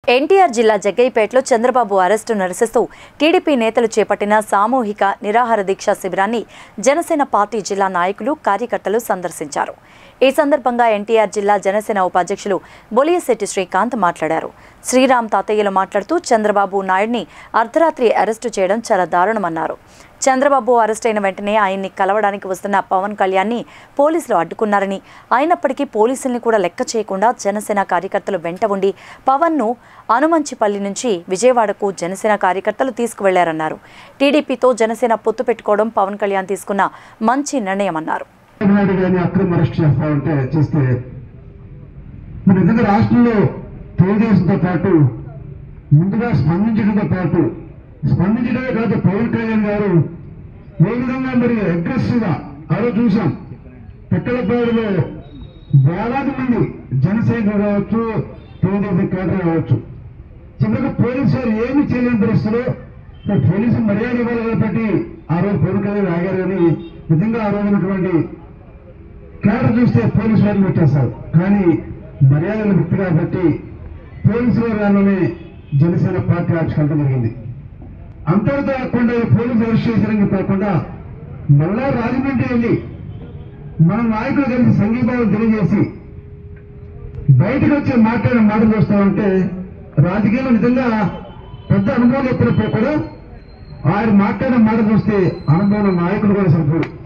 ఎన్టీఆర్ జిల్లా జగ్గైపేటలో చంద్రబాబు అరెస్టు నిరసిస్తూ టీడీపీ నేతలు చేపట్టిన సామూహిక నిరాహార దీక్ష శిబిరాన్ని జనసేన పార్టీ జిల్లా నాయకులు కార్యకర్తలు సందర్శించారు ఈ సందర్భంగా ఎన్టీఆర్ జిల్లా జనసేన ఉపాధ్యక్షులు బొలియశెట్టి శ్రీకాంత్ మాట్లాడారు శ్రీరామ్ తాతయ్యలు మాట్లాడుతూ చంద్రబాబు నాయుడిని అర్ధరాత్రి అరెస్టు చేయడం చాలా దారుణమన్నారు చంద్రబాబు అరెస్ట్ అయిన వెంటనే ఆయన్ని కలవడానికి వస్తున్న పవన్ కళ్యాణ్ని పోలీసులు అడ్డుకున్నారని అయినప్పటికీ పోలీసుల్ని కూడా లెక్క చేయకుండా జనసేన కార్యకర్తలు వెంట ఉండి పవన్ను అనుమంచిపల్లి నుంచి విజయవాడకు జనసేన కార్యకర్తలు తీసుకువెళ్లారన్నారు టీడీపీతో జనసేన పొత్తు పెట్టుకోవడం పవన్ కళ్యాణ్ తీసుకున్న మంచి నిర్ణయమన్నారు నాయుడు గారిని అక్రమ అరెస్ట్ చేస్తా ఉంటే చేస్తే మన ఎందుకు రాష్ట్రంలో తెలుగుదేశంతో పాటు ముందుగా స్పందించడంతో పాటు స్పందించడమే కాదు పవన్ కళ్యాణ్ గారు ఏ విధంగా మరి అగ్రెసివ్ గా ఆ రోజు చూసాం పిక్కలపాడులో వేలాది మంది జనసైనికులు కావచ్చు తెలుగుదేశం కేంద్రం కావచ్చు చివరికి పోలీసు వారు ఏమి చేయలేని పరిస్థితుల్లో మరి పోలీసు మర్యాద ఇవ్వాలి కాబట్టి ఆ రోజు పవన్ కళ్యాణ్ ఆగారు కానీ నిజంగా ఆ రోజు ఉన్నటువంటి కేడర్ చూస్తే పోలీసు వారిని పెట్టేశారు కానీ మర్యాదలు వ్యక్తి కాబట్టి పోలీసు వారిలోనే జనసేన పార్టీ ఆవిష్కరణ జరిగింది అంతటితో కాకుండా ఈ పోలీసు అరెస్ట్ చేశారని కాకుండా మళ్ళా రాజమండ్రి వెళ్ళి మన నాయకులు కలిసి సంఘీభావం తెలియజేసి బయటకు వచ్చి మాట్లాడిన మాటలు చూస్తా ఉంటే రాజకీయంలో నిజంగా పెద్ద అనుభవం ఎప్పుడప్పుడు కూడా ఆయన మాట్లాడిన మాట చూస్తే అనుభవం నాయకులు కూడా సరిపోడు